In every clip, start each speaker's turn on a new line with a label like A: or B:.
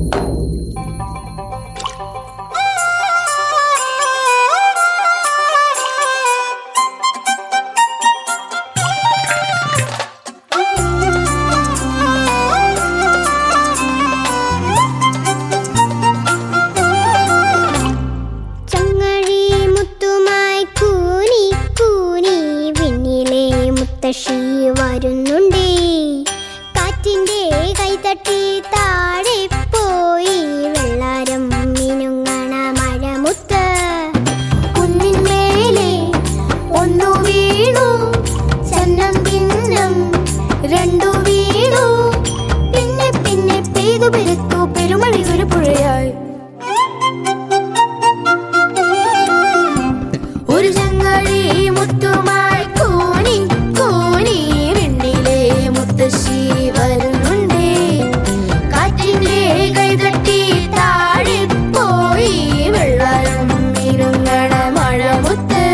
A: ചങ്ങഴി മുത്തുമായി കൂനി കൂനി വിണ്ണിലെ മുത്തശ്ശി വരുന്നുണ്ടേ കാറ്റിന്റെ കൈതട്ടി താഴെ പോയി വെള്ളാരം മിനുങ്ങണ മഴമുത്ത് കുന്നിന്മേലെ ഒന്നു വീണു ചന്നം പിന്നം രണ്ടു വീണു പിന്നെ പിന്നെ പെയ്തു പെരുത്തു പെരുമഴ ഒരു പുഴയായി ഒരു ചങ്ങഴി മുത്തുമായി കൂനി കൂനി വെണ്ണിലെ മുത്തശ്ശി വരുന്നുണ്ടേ കാറ്റിന്റെ കൈതട്ടി താഴെ പോയി വെള്ളം ഇരുങ്ങണ മഴമുത്ത്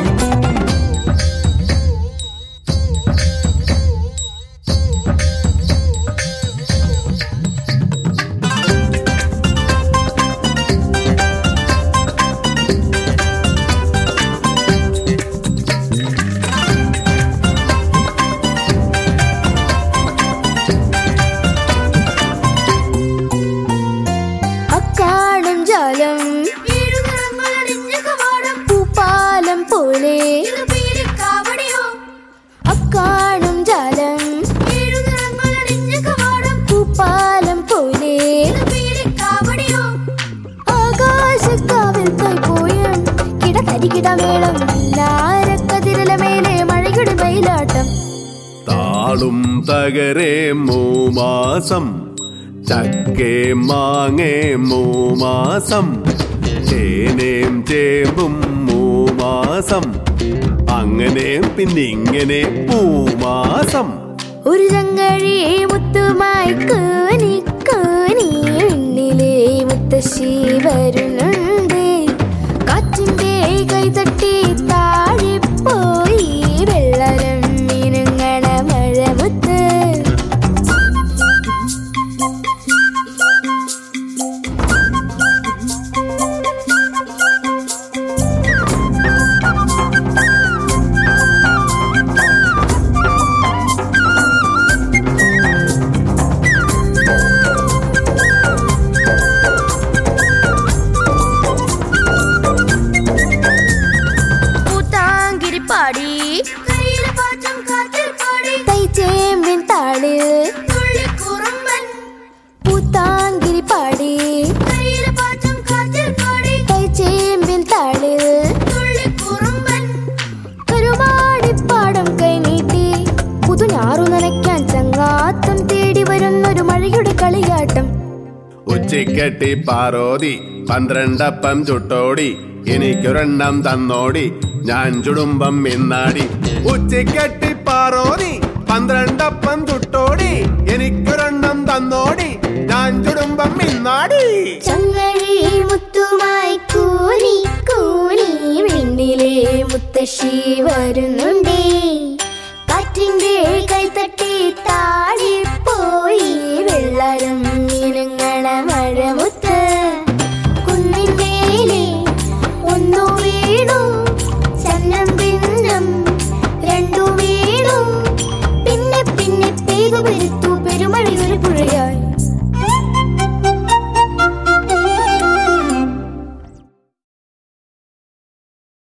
A: അക്കാടും ജലം പൂപ്പാലം പോലെ അക്കാടും ജലം പൂപ്പാലം പോലെ ആകാശക്കാവിൽ കൈപ്പോയും കിടക്കരികിടമേളം നാരക്കതിരല മേലെ മഴയുടെ മയിലാട്ടം
B: താളും തകരേ മൂമാസം ചക്കേ മാങ്ങേ മൂമാസം ചേനേം ചേമ്പും മൂമാസം അങ്ങനെ പിന്നിങ്ങനെ മൂമാസം
A: ഒരു ചങ്ങഴി മുത്തുമായി കോനി കോനി വെണ്ണിലെ മുത്തശ്ശി വരുന്നുണ്ട് കാറ്റിന്റെ കൈതട്ടി താഴെ പോയി വെള്ളരം മിനുങ്ങണ മഴമുത്ത് പൂത്താങ്കിരിപ്പാടി തൈച്ചേമ്പിൻ താളിൽ പൂത്താങ്കിരിപ്പാടി തൈച്ചേമ്പിൻ താളിൽ കരുമാടിപ്പാടം കൈനീട്ടി പുതുഞാറു നനയ്ക്കാൻ ചങ്ങാത്തം തേടി വരുന്നൊരു മഴയുടെ കളിയാട്ടം
B: ഉച്ചിക്കെട്ടി പാറോതി പന്ത്രണ്ടപ്പം ചുട്ടോടി എനിക്കൊരെണ്ണം തന്നോടി ഞാൻ ചുടുമ്പം മിന്നാടി ഉച്ചിക്കെട്ടി പാറോതി പന്ത്രണ്ടപ്പം ചുട്ടോടി എനിക്കൊരെണ്ണം തന്നോടി ഞാൻ ചുടുമ്പം മിന്നാടി
A: ചങ്ങഴി മുത്തുമായി കൂനി കൂനി വെണ്ണിലെ മുത്തശ്ശി വരുന്നുണ്ടേ കാറ്റിന്റെ